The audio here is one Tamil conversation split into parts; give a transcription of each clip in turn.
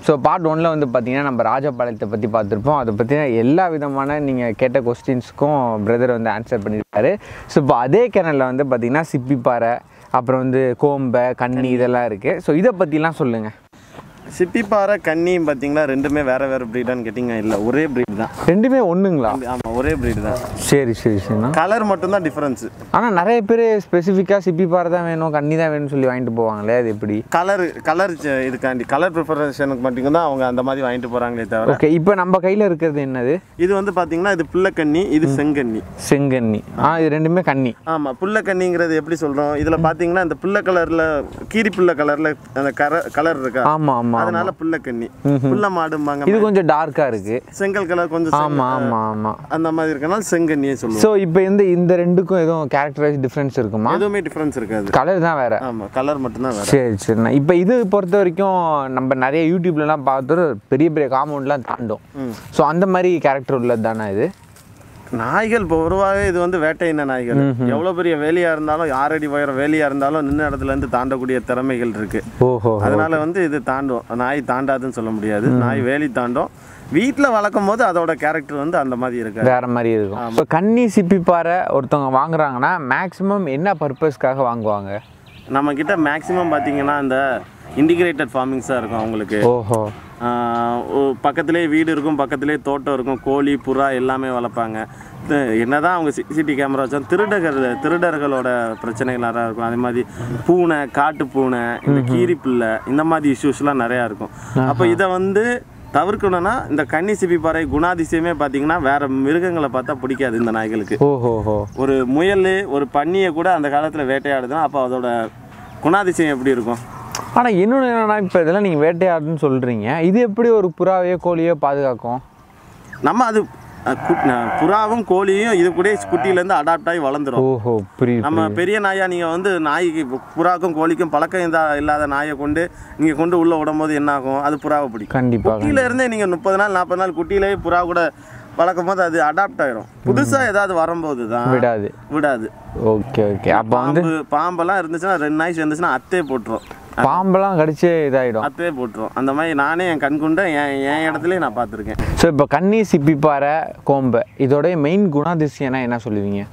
ஸோ பார்ட் ஒன்ல வந்து பார்த்தீங்கன்னா நம்ம ராஜபாளையத்தை பற்றி பார்த்துருப்போம் அதை பற்றின எல்லா விதமான நீங்கள் கேட்ட கொஸ்டின்ஸ்க்கும் பிரதர் வந்து ஆன்சர் பண்ணியிருக்காரு ஸோ இப்போ அதே கிணல்ல வந்து பார்த்தீங்கன்னா சிப்பிப்பாறை அப்புறம் வந்து கோம்பை கன்னி இதெல்லாம் இருக்குது ஸோ இதை பற்றிலாம் சொல்லுங்கள் சிப்பிப்பாறை கன்னியும் பார்த்தீங்கன்னா ரெண்டுமே வேற வேற ப்ரீடான்னு கேட்டிங்க இல்லை ஒரே ப்ரீட் தான் ரெண்டுமே ஒன்றுங்களா ஆமாம் ஒரே ப்ரீட் தான் சரி சரி சரிண்ணா கலர் மட்டும்தான் டிஃப்ரென்ஸு ஆனால் நிறைய பேர் ஸ்பெசிஃபிக்காக சிப்பிப்பாறை தான் வேணும் கன்னி தான் வேணும்னு சொல்லி வாங்கிட்டு போவாங்களே அது எப்படி கலர் கலர் இதுக்காண்டி கலர் ப்ரிஃபரேஷனுக்கு மட்டும் தான் அவங்க அந்த மாதிரி வாங்கிட்டு போகிறாங்களே தவிர ஓகே இப்போ நம்ம கையில் இருக்கிறது என்னது இது வந்து பார்த்தீங்கன்னா இது பிள்ளைக்கன்னி இது செங்கன்னி செங்கன்னி ஆ இது ரெண்டுமே கன்னி ஆமாம் புல்லக்கன்னிங்கிறது எப்படி சொல்கிறோம் இதில் பார்த்தீங்கன்னா இந்த புல்ல கலரில் கீரி புல்ல கலரில் அந்த கர கலர் இருக்கா ஆமாம் ஆமாம் அதனால புல்லக்கன்னி புல்ல மாடும்பாங்க இது கொஞ்சம் டார்க்காக இருக்குது செங்கல் கலர் கொஞ்சம் செங்க- ஆமாம் ஆமாம் ஆமாம் அந்த மாதிரி இருக்கனால செங்கன்னியே சொல்லுவோம் ஸோ இப்போ இந்த இந்த ரெண்டுக்கும் எதுவும் கேரக்டரைஸ் டிஃப்ரென்ஸ் இருக்குமா எதுவுமே டிஃப்ரென்ஸ் இருக்காது கலர் தான் வேற ஆமாம் கலர் மட்டும்தான் வேறு சரி சரிண்ணா இப்போ இது பொறுத்த வரைக்கும் நம்ம நிறைய யூடியூப்லலாம் பார்த்துட்டு பெரிய பெரிய காம்பவுண்ட்லாம் தாண்டும் ஸோ அந்த மாதிரி கேரக்டர் உள்ளது தானே இது நாய்கள் இப்போ பொதுவாகவே இது வந்து வேட்டையின நாய்கள் எவ்வளோ பெரிய வேலியாக இருந்தாலும் ஆறடி உயரம் வேலியாக இருந்தாலும் நின்ன இடத்துல இருந்து தாண்டக்கூடிய திறமைகள் இருக்கு ஓஹோ அதனால வந்து இது தாண்டும் நாய் தாண்டாதுன்னு சொல்ல முடியாது நாய் வேலி தாண்டும் வீட்டில் வளர்க்கும் போது அதோட கேரக்டர் வந்து அந்த மாதிரி இருக்காது வேற மாதிரி இருக்கும் இப்போ கன்னி சிப்பிப்பாறை ஒருத்தவங்க வாங்குறாங்கன்னா மேக்ஸிமம் என்ன பர்பஸ்க்காக வாங்குவாங்க நம்ம கிட்ட மேக்ஸிமம் பார்த்தீங்கன்னா இந்த இன்டிகிரேட்டட் ஃபார்மிங்ஸாக இருக்கும் அவங்களுக்கு ஓஹோ ஆஹ் ஒ- பக்கத்திலே வீடு இருக்கும் பக்கத்திலே தோட்டம் இருக்கும் கோழி புறா எல்லாமே வளர்ப்பாங்க இது என்னதான் அவங்க சிசிடி கேமரா வச்சாலும் திருடர்கள் திருடர்களோட பிரச்சனைகள் நிறையா இருக்கும் அதே மாதிரி பூனை காட்டு பூனை இந்த கீரி பிள்ளை இந்த மாதிரி இஷ்யூஸ்லாம் நிறையா இருக்கும் அப்போ இதை வந்து தவிர்க்கணும்னா இந்த கன்னி சிப்பிப்பாறை குணாதிசயமே பார்த்தீங்கன்னா வேற மிருகங்களை பார்த்தா பிடிக்காது இந்த நாய்களுக்கு ஓஹோஹோ ஒரு முயல் ஒரு பன்னியை கூட அந்த காலத்தில் வேட்டையாடுதுன்னா அப்போ அதோட குணாதிசயம் எப்படி இருக்கும் ஆனால் இன்னொன்று என்னன்னா இப்போ இதெல்லாம் நீங்கள் வேட்டையாடுன்னு சொல்கிறீங்க இது எப்படி ஒரு புறாவையோ கோழியோ பாதுகாக்கும் நம்ம அது அஹ், குட்- ந- புறாவும் கோழியும் இது கூட குட்டியிலேருந்து அடாப்ட் ஆகி வளர்ந்துரும் ஓஹோ புரியுது நம்ம பெரிய நாயா நீங்கள் வந்து நாய்க்கு இப்போ புறாக்கும் கோழிக்கும் பழக்கம் இந்தா- இல்லாத நாயை கொண்டு நீங்கள் கொண்டு உள்ளே விடும்போது என்ன ஆகும் அது புறாவை பிடிக்கும் கண்டிப்பாக குட்டியில இருந்தே நீங்கள் முப்பது நாள் நாற்பது நாள் குட்டியிலேயே புறா கூட வளர்க்கும் போது அது அடாப்ட் ஆயிரும் புதுசாக ஏதாவது வரும்போது தான் விடாது விடாது ஓகே ஓகே அப்போ வந்து பாம்பு பாம்பெல்லாம் இருந்துச்சுன்னா ரெண்டு நாய் சேர்ந்துச்சுன்னா அத்தே போட்டுரும் பாம்பெல்லாம் கடிச்சு இதாயிடும் அத்தே போட்டுரும் அந்த மாதிரி நானே என் கண் கொண்டு என் என் இடத்துலயே நான் பார்த்துருக்கேன் ஸோ இப்போ கன்னி சிப்பிப்பாறை கோம்பை இதோடைய மெயின் குணாதிசயம்னா என்ன சொல்லுவீங்க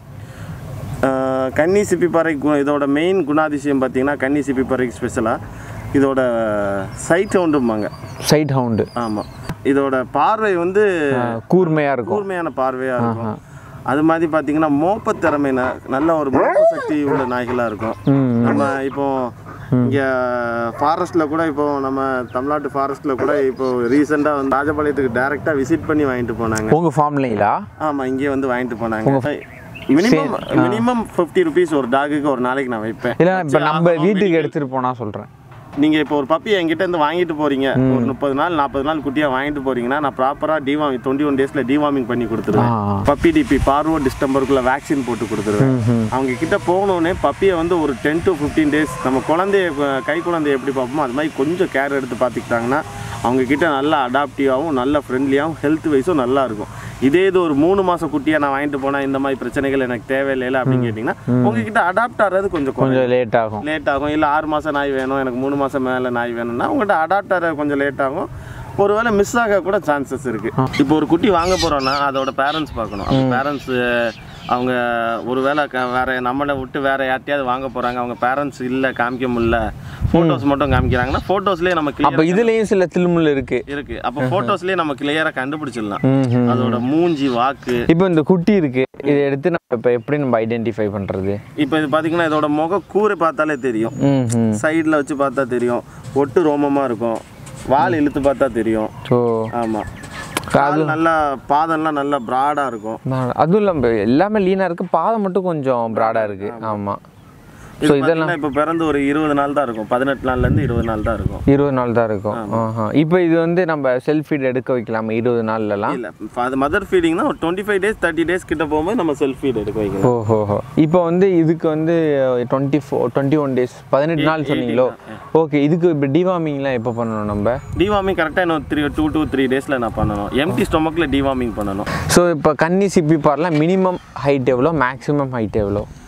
ஆஹ் கன்னி சிப்பிப்பாறை கு- இதோட மெயின் குணாதிசயம் பார்த்தீங்கன்னா கன்னி சிப்பிப்பாறைக்கு ஸ்பெஷலாக இதோட சைட் ஹவுண்டும்பாங்க சைட் ஹவுண்டு ஆமாம் இதோட பார்வை வந்து கூர்மையாக இருக்கும் கூர்மையான பார்வையாக இருக்கும் அது மாதிரி பார்த்தீங்கன்னா மோப்ப திறமை ந- நல்ல ஒரு மோப்ப சக்தி உள்ள நாய்களாக இருக்கும் ம் நம்ம இப்போ இங்கே ஃபாரஸ்ட்டில் கூட இப்போ நம்ம தமிழ்நாட்டு ஃபாரஸ்ட்டில் கூட இப்போ ரீசெண்டாக வந்து ராஜபாளையத்துக்கு டைரெக்டாக விசிட் பண்ணி வாங்கிட்டு போனாங்க உங்கள் ஃபார்ம்லைங்களா ஆமாம் இங்கே வந்து வாங்கிட்டு போனாங்க மினிமம் மினிமம் ஃபிஃப்டி ருபீஸ் ஒரு டாகுக்கு ஒரு நாளைக்கு நான் வைப்பேன் இல்லை இப்போ நம்ம வீட்டுக்கு எடுத்துகிட்டு போனால் சொல்கிறேன் நீங்கள் இப்போ ஒரு பப்பி என்கிட்ட இருந்து வாங்கிட்டு போறீங்க ஒரு முப்பது நாள் நாற்பது நாள் குட்டியாக வாங்கிட்டு போறீங்கன்னா நான் ப்ராப்பராக டிவாமிங் டுவெண்ட்டி ஒன் டேஸில் டிவாமிங் பண்ணி கொடுத்துருவேன் ஆ. பப்பி டிபி பார்வோ டிஸ்டம்பருக்குள்ள வேக்சின் போட்டு கொடுத்துருவேன் அவங்க கிட்ட போகணுன்னே பப்பியை வந்து ஒரு டென் டு ஃபிஃப்டீன் டேஸ் நம்ம குழந்தைய அஹ், கை குழந்தைய எப்படி பார்ப்போமோ அது மாதிரி கொஞ்சம் கேர் எடுத்து பார்த்துக்கிட்டாங்கன்னா அவங்க கிட்ட நல்லா அடாப்டிவாகவும் நல்ல ஃப்ரெண்ட்லியாகவும் ஹெல்த் வைஸும் நல்லா இருக்கும் இதே இது ஒரு மூணு மாசம் குட்டியாக நான் வாங்கிட்டு போனால் இந்த மாதிரி பிரச்சனைகள் எனக்கு தேவையில்லை அப்படின்னு கேட்டிங்கன்னா உங்ககிட்ட அடாப்ட் ஆகிறது கொஞ்சம் குறையும். கொஞ்சம் லேட் ஆகும் லேட் ஆகும் இல்லை ஆறு மாதம் நாய் வேணும் எனக்கு மூணு மாதம் மேலே நாய் வேணும்னா உங்கள்கிட்ட அடாப்டர் கொஞ்சம் லேட் ஆகும் ஒருவேளை மிஸ் ஆக கூட சான்சஸ் இருக்குது இப்போ ஒரு குட்டி வாங்க போகிறோன்னா அதோட பேரண்ட்ஸ் பார்க்கணும் அந்த பேரண்ட்ஸ் அவங்க ஒருவேளை க வேற நம்மளை விட்டு வேற யார்ட்டையாவது வாங்க போகிறாங்க அவங்க பேரண்ட்ஸ் இல்லை காமிக்க முடியல ஃபோட்டோஸ் மட்டும் காமிக்கிறாங்கன்னா ஃபோட்டோஸ்லேயே நம்ம அப்போ clear இதுலேயும் சில தில்முள் இருக்குது இருக்கு அப்போ ஃபோட்டோஸ்லேயே நம்ம கிளியராக கண்டுபிடிச்சிடலாம் ம் அதோட மூஞ்சி வாக்கு இப்போ இந்த குட்டி இருக்கு இதை எடுத்து நம்ம இப்போ எப்படி நம்ம ஐடென்டிஃபை பண்ணுறது இப்போ இது பார்த்தீங்கன்னா இதோட முக கூரை பார்த்தாலே தெரியும் ம் ம் சைடில் வச்சு பார்த்தா தெரியும் ஒட்டு ரோமமாக இருக்கும் வால் இழுத்து பார்த்தா தெரியும் ஸோ ஆமாம் கால் நல்லா பாதம்லாம் நல்லா ப்ராடாக இருக்கும் அதுவும் இல்லாமல் எல்லாமே லீனாக இருக்குது பாதம் மட்டும் கொஞ்சம் ப்ராடாக இருக்குது ஆமாம் இது பார்த்தீங்கன்னா இப்போ பிறந்து ஒரு இருபது நாள் தான் இருக்கும் பதினெட்டு நாள்லேருந்து இருபது நாள் தான் இருக்கும் இருபது நாள் தான் இருக்கும் ஆஹா இப்போ இது வந்து நம்ம செல்ஃப் ஃபீட் எடுக்க வைக்கலாமா இருபது நாள்லலாம் இல்லை அது மதர் ஃபீடிங்னா ஒரு twenty five days thirty days கிட்ட போகும்போது நம்ம செல்ஃப் ஃபீட் எடுக்க வைக்கணும் ஓஹோஹோ இப்போ வந்து இதுக்கு வந்து twenty four twenty one days பதினெட்டு நாள் சொன்னீங்களோ ஓகே இதுக்கு இப்போ டிவார்மிங்லாம் எப்போ பண்ணணும் நம்ம டிவார்மிங் கரெக்டாக இன்னும் த்ரீ டூ டூ த்ரீ டேஸில் நான் பண்ணணும் எம்டி ஸ்டொமக்கில் டிவார்மிங் பண்ணணும் ஸோ இப்போ கன்னி சிப்பி பார்லாம் மினிமம் ஹைட் எவ்வளோ மேக்ஸிமம் ஹைட் எவ்வளோ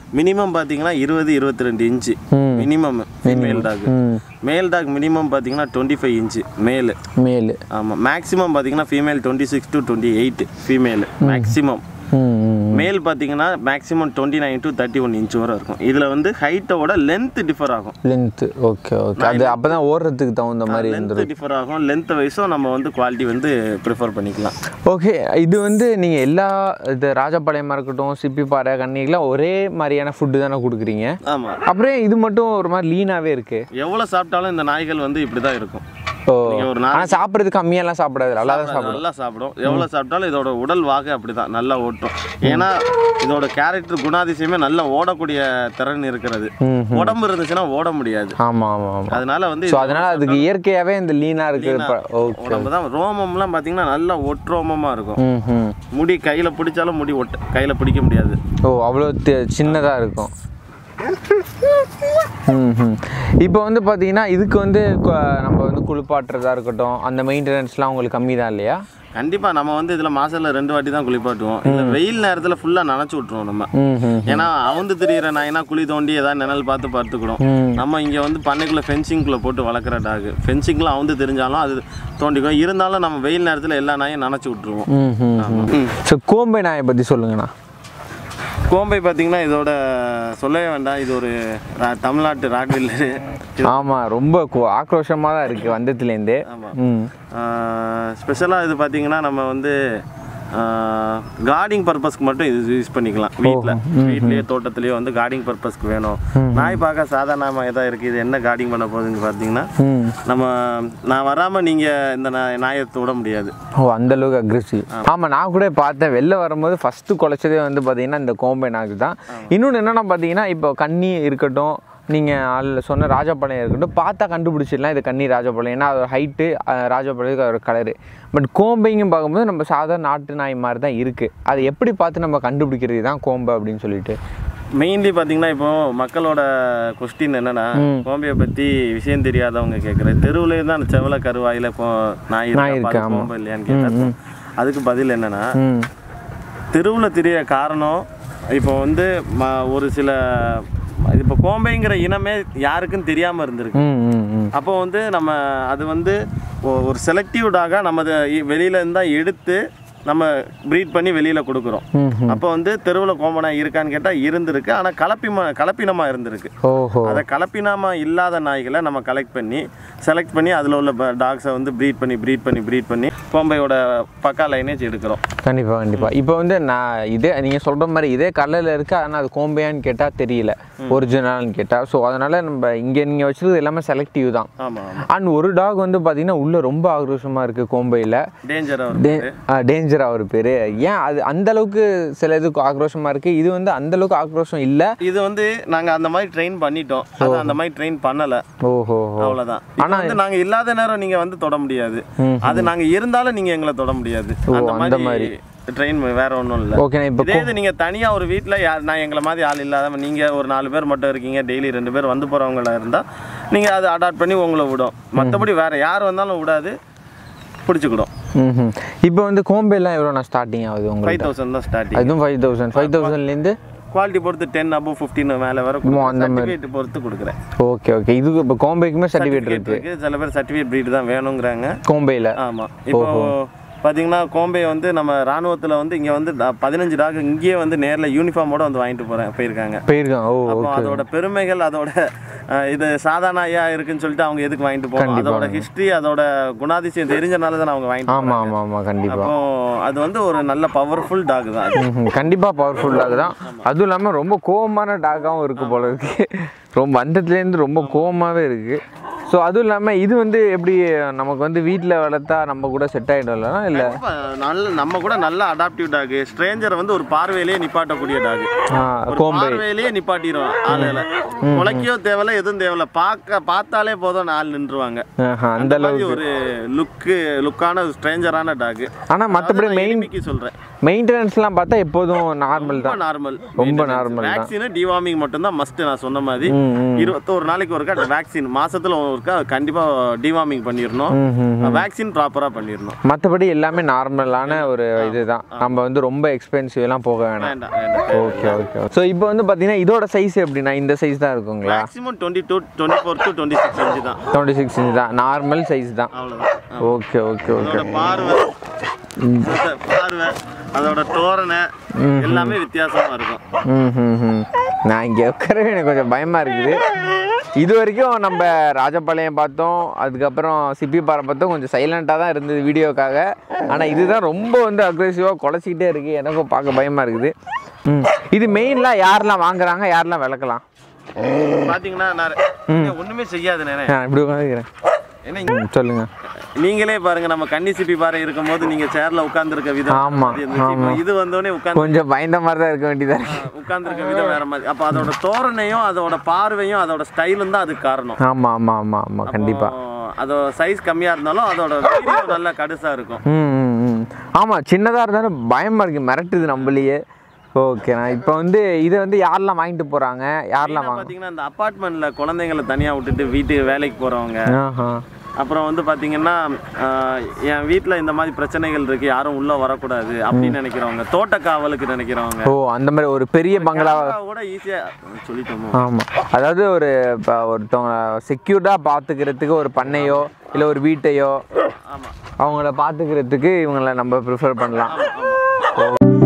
மினிமம் பார்த்தீங்கன்னா இருபது இருபத்தி ரெண்டு inch minimum female dog hmm male dog minimum பார்த்தீங்கன்னா டுவெண்ட்டி ஃபைவ் இன்ச்சு மேலு மேலு ஆமாம் மேக்ஸிமம் பார்த்தீங்கன்னா female twenty six to twenty eight female maximum hmm hmm male பார்த்தீங்கன்னா maximum twenty nine to thirty one inch வரை இருக்கும் இதில் வந்து ஹைட்டோட லென்த் டிஃபர் ஆகும் லென்த்து ஓகே ஓகே அது அப்போ தான் ஓடுறதுக்கு தகுந்த மாதிரி லென்த் டிஃபர் ஆகும் லென்த் வைஸும் நம்ம வந்து குவாலிட்டி வந்து ப்ரிஃபர் பண்ணிக்கலாம் ஓகே இது வந்து நீங்கள் எல்லா இது ராஜபாளையமாக இருக்கட்டும் சிப்பிப்பாறை கன்னிக்கெலாம் ஒரே மாதிரியான ஃபுட்டு தானே கொடுக்குறீங்க ஆமாம் அப்புறம் இது மட்டும் ஒரு மாதிரி லீனாகவே இருக்குது எவ்வளோ சாப்பிட்டாலும் இந்த நாய்கள் வந்து இப்படி தான் இருக்கும் ஓ நீங்க ஒரு நாள் ஆனால் சாப்பிட்றது கம்மியாலாம் சாப்பிடாது நல்லா தான் சாப்பிடும் நல்லா சாப்பிடும் எவ்வளோ சாப்பிட்டாலும் இதோட உடல் வாகு அப்படி தான் நல்லா ஓட்டும் ஏன்னா இதோட கேரக்டர் குணாதிசயமே நல்லா ஓடக்கூடிய திறன் இருக்கிறது ம் உடம்பு இருந்துச்சுன்னா ஓட முடியாது ஆமாம் ஆமாம் ஆமாம் அதனால வந்து ஸோ அதனால் அதுக்கு இயற்கையாகவே இந்த லீனாக இருக்குது ஓகே உடம்பு தான் ரோமம்லாம் பார்த்தீங்கன்னா நல்லா ஒட்ரோமமாக இருக்கும் ம் ம் முடி கையில் பிடிச்சாலும் முடி ஒட்டு கையில் பிடிக்க முடியாது ஓ அவ்வளோ சின்னதாக இருக்கும் ம் ம் இப்போ வந்து பார்த்தீங்கன்னா இதுக்கு வந்து கு- நம்ம வந்து குளிப்பாட்டுறதா இருக்கட்டும் அந்த மெயின்டெனன்ஸ்லாம் உங்களுக்கு கம்மி தான் இல்லையா கண்டிப்பாக நம்ம வந்து இதில் மாசத்துல ரெண்டு வாட்டி தான் குளிப்பாட்டுவோம் இல்லை வெயில் நேரத்தில் ஃபுல்லாக நனைச்சு விட்ருவோம் நம்ம ம் ம் ஏன்னா அவந்து திரியிற நாய்னா குழி தோண்டி ஏதாவது நிழல் பார்த்து படுத்துக்கிடும் ம். நம்ம இங்கே வந்து பண்ணைக்குள்ளே ஃபென்சிங்குள்ளே போட்டு வளர்க்குற டாக் ஃபென்சிங்கில் அவந்து தெரிஞ்சாலும் அது தோண்டிக்கும் இருந்தாலும் நம்ம வெயில் நேரத்தில் எல்லா நாயும் நனைச்சு விட்ருவோம் ம் ம் ம் ஸோ கோம்பை நாயை பற்றி சொல்லுங்கண்ணா கோம்பை பார்த்தீங்கன்னா இதோட சொல்லவே வேண்டாம் இது ஒரு ரா- தமிழ்நாட்டு ராட்வில்லரு ஆமாம் ரொம்ப கு- ஆக்ரோஷமாக தான் இருக்குது வந்ததுலேருந்தே ஆமாம் ம் ஸ்பெஷலாக இது பார்த்தீங்கன்னா நம்ம வந்து கார்டிங் பர்பஸ்க்கு மட்டும் இது யூஸ் பண்ணிக்கலாம் வீட்டில் வீட்லேயே தோட்டத்துலேயே வந்து கார்டிங் பர்பஸ்க்கு வேணும் நாய் பார்க்க சாதாரணமாக எதாவது இருக்குது இது என்ன கார்டிங் பண்ண போகுதுன்னு பார்த்தீங்கன்னா ம் நம்ம நான் வராமல் நீங்கள் இந்த நாய் நாயை விட முடியாது ஓ அந்த அளவுக்கு அக்ரெசிவ் ஆமாம் நான் கூட பார்த்தேன் வெளில வரும்போது ஃபஸ்ட்டு குலைச்சதே வந்து பார்த்தீங்கன்னா இந்த கோம்பை நாக்கு தான் இன்னொன்று என்னென்னா பார்த்தீங்கன்னா இப்போ கன்னி இருக்கட்டும் நீங்கள் அதில் சொன்ன ராஜபாளையம் இருக்கட்டும் பார்த்தா கண்டுபிடிச்சிடலாம் இது கன்னி ராஜபாளையம் ஏன்னா அதோட ஹைட்டு ராஜபாளையத்துக்கு அதோட கலரு பட் கோம்பைங்கும் பார்க்கும்போது நம்ம சாதாரண நாட்டு நாய் மாதிரி தான் இருக்குது அது எப்படி பார்த்து நம்ம கண்டுபிடிக்கிறது தான் கோம்பை அப்படின்னு சொல்லிட்டு மெயின்லி பார்த்தீங்கன்னா இப்போ மக்களோட கொஸ்டின் என்னன்னா கோம்பையை பற்றி விஷயம் தெரியாதவங்க கேட்குற தெருவுலேயே தான் செவல கருவாயில் கோ நாய் நாய் இருக்கா, இருக்கு, பாரு, ஆமா. கோம்பை இல்லையான்னு கேட்டா அதுக்கு பதில் என்னன்னா ம் தெருவில் தெரிய காரணம் இப்போ வந்து ம ஒரு சில இப்போ கோம்பைங்கிற இனமே யாருக்கும் தெரியாமல் இருந்திருக்கு ம் ம் ம் அப்போ வந்து நம்ம அது வந்து ஒ- ஒரு செலக்டிவ் டாகாக நம்ம அதை இ- வெளியில இருந்தால் எடுத்து நம்ம ப்ரீட் பண்ணி வெளியில் கொடுக்குறோம் ம் அப்போ வந்து தெருவில் கோம்பனா இருக்கான்னு கேட்டால் இருந்திருக்கு ஆனால் கலப்பிமா கலப்பினமாக இருந்திருக்கு ஓஹோ அதை கலப்பினமா இல்லாத நாய்களை நம்ம கலெக்ட் பண்ணி செலக்ட் பண்ணி அதில் உள்ள டாக்ஸை வந்து ப்ரீட் பண்ணி ப்ரீட் பண்ணி ப்ரீட் பண்ணி கோம்பையோட பக்கா லைனேஜ் எடுக்கிறோம் கண்டிப்பாக கண்டிப்பாக இப்போ வந்து நான் இதே நீங்கள் சொல்கிற மாதிரி இதே கலரில் இருக்கு ஆனால் அது கோம்பையான்னு கேட்டால் தெரியல ஒரிஜினல்னு கேட்டால் ஸோ அதனால் நம்ம இங்கே நீங்கள் வச்சுருக்கிறது எல்லாமே செலக்டிவ் தான் ஆமாம் ஆமாம் அண்ட் ஒரு டாக் வந்து பார்த்தீங்கன்னா உள்ளே ரொம்ப ஆக்ரோஷமாக இருக்குது கோம்பையில் டேஞ்சராக டே டேஞ்சராக ஒரு பேர் ஏன் அது அந்த அளவுக்கு சில இதுக்கு ஆக்ரோஷமாக இருக்குது இது வந்து அந்த அளவுக்கு ஆக்ரோஷம் இல்லை இது வந்து நாங்கள் அந்த மாதிரி ட்ரெயின் பண்ணிட்டோம் அது அந்த மாதிரி ட்ரெயின் பண்ணலை ஓஹோ அவ்வளோதான் ஆனா வந்து நாங்க இல்லாத நேரம் நீங்க வந்து தொட முடியாது அது நாங்க இருந்தாலும் நீங்க எங்களை தொட முடியாது அந்த அந்த மாதிரி ட்ரெயின் வேற ஒன்றும் இல்லை ஓகே இப்போ இதே இது நீங்க தனியா ஒரு வீட்ல யார் நான் எங்களை மாதிரி ஆள் இல்லாத நீங்க ஒரு நாலு பேர் மட்டும் இருக்கீங்க டெய்லி ரெண்டு பேர் வந்து போறவங்களா இருந்தா நீங்க அதை அடாப்ட் பண்ணி உங்களை விடும் மற்றபடி வேற யார் வந்தாலும் விடாது பிடிச்சிக்கிடும் ம் இப்போ வந்து கோம்பைலாம் எவ்வளோ நான் ஸ்டார்டிங் ஆகுது ஃபைவ் உங்களுக்கு தௌசண்ட் தான் ஸ்டார்டிங் அதுவும் ஃபைவ் தௌசண்ட் ஃபைவ் தௌசண்ட்லேருந்து குவாலிட்டி பொறுத்து டென் அபவ் ஃபிஃப்டின் மேலே வர ஓ, அந்த சர்டிஃபிகேட் பொறுத்து கொடுக்குறேன் ஓகே ஓகே இதுக்கு இப்போ கோம்பைக்குமே சர்டிஃபிகேட் இருக்குது இருக்கு சில பேர் சர்டிஃபிகேட் ப்ரீட் தான் வேணுங்கிறாங்க கோம்பையில் ஆமாம் இப்போ பார்த்தீங்கன்னா கோம்பை வந்து நம்ம ராணுவத்தில் வந்து இங்கே வந்து ட- பதினஞ்சு டாக் இங்கேயே வந்து நேரில் யூனிஃபார்மோட வந்து வாங்கிட்டு போகிறேன் போயிருக்காங்க போயிருக்கான் ஓ அப்போ அதோட பெருமைகள் அதோட அஹ், இது சாதாரண ஐயா இருக்குன்னு சொல்லிட்டு அவங்க எதுக்கு வாங்கிட்டு போகணும் அதோட ஹிஸ்ட்ரி அதோட குணாதிசயம் தெரிஞ்சனால தான் அவங்க வாங்கிட்டு ஆமாம் ஆமாம் ஆமாம் கண்டிப்பாக அப்போ அது வந்து ஒரு நல்ல பவர்ஃபுல் டாக் தான் அது ம்ஹும். கண்டிப்பா பவர்ஃபுல் டாக் தான் அதுவும் இல்லாமல் ரொம்ப கோவமான டாகாகவும் இருக்கு போல இருக்கு ரொம்ப வந்ததுலேருந்து ரொம்ப கோவமாகவே இருக்கு ஸோ அதுவும் இல்லாமல் இது வந்து எப்படி நமக்கு வந்து வீட்டில் வளர்த்தா நம்ம கூட செட் ஆகிடும்ல இல்லை கண்டிப்பா நல்ல நம்ம கூட நல்ல அடாப்டிவ் டாக் ஸ்ட்ரேஞ்சரை வந்து ஒரு பார்வையிலேயே நிப்பாட்டக்கூடிய டாக் ஒரு கோம்பை பார்வையிலேயே நிப்பாட்டிடுவான் ஆளுகளை உழைக்கையோ தேவையில்ல எதுவும் தேவையில்ல பார்க்க பார்த்தாலே போதும் ஆள் நின்றுவாங்க ஆஹா, அந்த அந்த அளவு மாதிரி ஒரு லுக்கு லுக்கான ஸ்ட்ரேஞ்சரான டாக் ஆனால் மற்றபடி மெயின் எளிமைக்கு சொல்றேன் மெயின்டெனன்ஸ்லாம் பார்த்தா எப்போதும் நார்மல் ரொம்ப தான் நார்மல் ரொம்ப normal தான். வேக்சின் டிவார்மிங் மட்டும் தான் மஸ்ட் நான் சொன்ன மாதிரி ம், ம். இருபத்தோரு நாளைக்கு ஒருக்கா வேக்சின் மாசத்துல ஒருக்கா கண்டிப்பா டிவார்மிங் பண்ணிடணும் ம், ம். வேக்சின் ப்ராப்பரா பண்ணிடணும் மற்றபடி எல்லாமே நார்மலான ஒரு இதுதான் நம்ம வந்து ரொம்ப எக்ஸ்பென்சிவ்லாம் போக வேணாம் வேண்டாம் வேண்டாம் ஓகே ஓகே ஸோ இப்போ வந்து பார்த்தீங்கன்னா இதோட சைஸ் எப்படின்னா இந்த சைஸ் தான் இருக்குங்களா maximum twenty two twenty four to twenty six inch தான் டுவெண்ட்டி சிக்ஸ் இன்ச் தான் நார்மல் சைஸ் தான் அவ்வளோதான் ஓகே ஓகே ஓகே அதோட பார்வை அதோட பார்வை அதோட தோரணை எல்லாமே வித்தியாசமா இருக்கும் ம் ம் ம் நான் இங்கே உட்காரவே எனக்கு கொஞ்சம் பயமாக இருக்குது இது வரைக்கும் நம்ம ராஜபாளையம் பார்த்தோம் அதுக்கப்புறம் சிப்பிப்பாறை பார்த்தோம் கொஞ்சம் சைலண்ட்டாக தான் இருந்தது வீடியோக்காக ஆனால் இதுதான் ரொம்ப வந்து அக்ரெசிவாக குலைச்சிக்கிட்டே இருக்குது எனக்கும் பார்க்க பயமாக இருக்குது ம் இது மெயின்லாம் யாரெல்லாம் வாங்குறாங்க யாரெல்லாம் விளக்கலாம் பாத்தீங்கன்னா நான் ஒண்ணுமே செய்யாது நேரே நான் இப்படி உட்காந்துக்கிறேன் ஏன்னா ம் சொல்லுங்கள் நீங்களே பாருங்க நம்ம கன்னி சிப்பி பாறை இருக்கும்போது நீங்க சேர்ல உட்கார்ந்துருக்க விதம் ஆமா, அது இருந்துச்சு. இப்போ இது வந்தோடனே உட்கார்ந்து கொஞ்சம் பயந்த மாதிரி தான் இருக்க வேண்டியதாக இருக்கு உட்கார்ந்துருக்க விதம் வேற மாதிரி அப்போ அதோட தோரணையும் அதோட பார்வையும் அதோட ஸ்டைலும் தான் அதுக்கு காரணம் ஆமாம் ஆமாம் ஆமாம் ஆமாம் கண்டிப்பாக அப்போ அதோட சைஸ் கம்மியா இருந்தாலும் அதோட வீரியம் நல்லா கடுசா இருக்கும் ம் ம், ம் ஆமாம் சின்னதாக இருந்தாலும் பயமாக இருக்குது மிரட்டுது நம்மளையே ஓகே நான் இப்போ வந்து இதை வந்து யாரெல்லாம் வாங்கிட்டு போகிறாங்க யாரெல்லாம் மெயினா வாங்க பாத்தீங்கன்னா இந்த அபார்ட்மெண்ட்ல குழந்தைங்களை தனியா விட்டுட்டு வீட்டுக்கு வேலைக்கு போறவங்க ஆஹா அப்புறம் வந்து பாத்தீங்கன்னா ஆஹ், என் வீட்ல இந்த மாதிரி பிரச்சனைகள் இருக்கு யாரும் உள்ள வரக்கூடாது அப்படின்னு நினைக்கிறவங்க தோட்ட காவலுக்கு நினைக்கிறவங்க ஓ அந்த மாதிரி ஒரு பெரிய பங்களா camera கூட ஈஸியா சொல்லிட்டோமோ ஆமாம் அதாவது ஒரு இப்போ ஒருத்தவங்க செக்யூர்டாக பார்த்துக்கிறதுக்கு ஒரு பண்ணையோ இல்லை ஒரு வீட்டையோ ஆமா அவங்கள பார்த்துக்கிறதுக்கு இவங்கள நம்ம ப்ரிஃபர் பண்ணலாம் ஆமா